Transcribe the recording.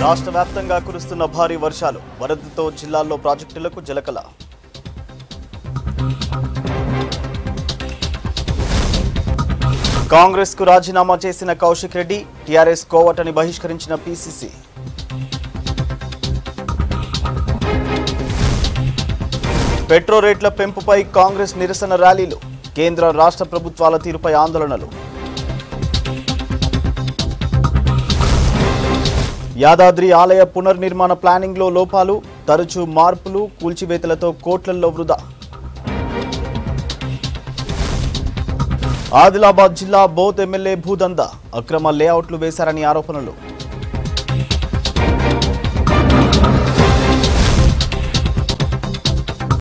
రాష్ట్ర వ్యాప్తంగా కురుస్తున్న భారీ వర్షాలు వరదతో జిల్లాల్లో ప్రాజెక్టులకు జలకల కాంగ్రెస్ కు రాజీనామా చేసిన కౌశిక్ రెడ్డి టీఆర్ఎస్ కోవటని బహిష్కరించిన పీసీసీ పెట్రో రేట్ల పెంపుపై కాంగ్రెస్ నిరసన ర్యాలీలు కేంద్ర రాష్ట్ర ప్రభుత్వాల తీరుపై ఆందోళనలు యాదాద్రి ఆలయ పునర్నిర్మాణ ప్లానింగ్లో లోపాలు తరచూ మార్పులు కూల్చివేతలతో కోట్లల్లో వృధా ఆదిలాబాద్ జిల్లా బోత్ ఎమ్మెల్యే భూదంద అక్రమ లేఅవుట్లు వేశారని ఆరోపణలు